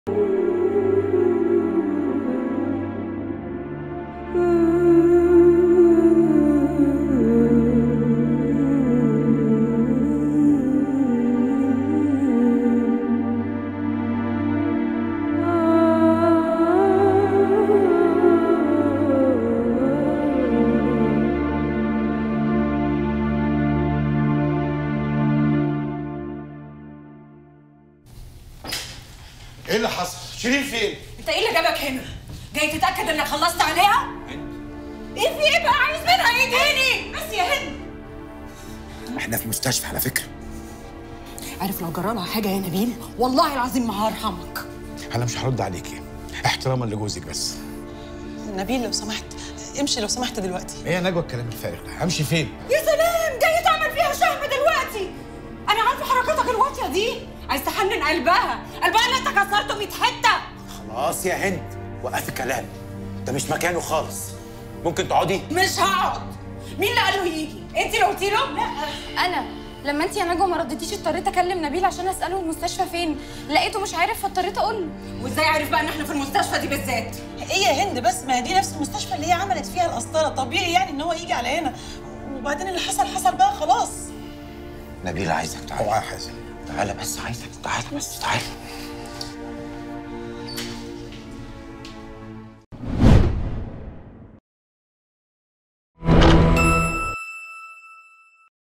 ايه اللي حصل؟ شيرين فين؟ انت ايه اللي جابك هنا؟ جاي تتاكد انك خلصت عليها؟ ايه في ايه بقى عايز منها ايه تاني؟ بس يا هند احنا في مستشفى على فكره عارف لو جرى لها حاجه يا نبيل والله العظيم ما هرحمك انا مش هرد عليكي احتراما لجوزك بس نبيل لو سمحت امشي لو سمحت دلوقتي ايه يا نجوى الكلام الفارغ ده همشي فين يا سلام جاي تعمل فيها شهم دلوقتي انا عارفه حركاتك الواطيه دي عايز تحنن قلبها قلبها اللي انت كسرته 100 حته خلاص يا هند وقفي كلام ده مش مكانه خالص ممكن تقعدي مش هقعد مين اللي قال له يجي انت اللي قلتي له لا انا لما انت يا نجوى ما رديتيش اضطريت اكلم نبيل عشان اساله المستشفى فين لقيته مش عارف فاضطريت اقول له وازاي عارف بقى ان احنا في المستشفى دي بالذات ايه يا هند بس ما هي دي نفس المستشفى اللي هي عملت فيها القسطره طبيعي يعني ان هو يجي على هنا وبعدين اللي حصل حصل بقى خلاص نبيل عايزك تعالى اوعى يا حازم تعالى بس عايزك تعالى بس تعالى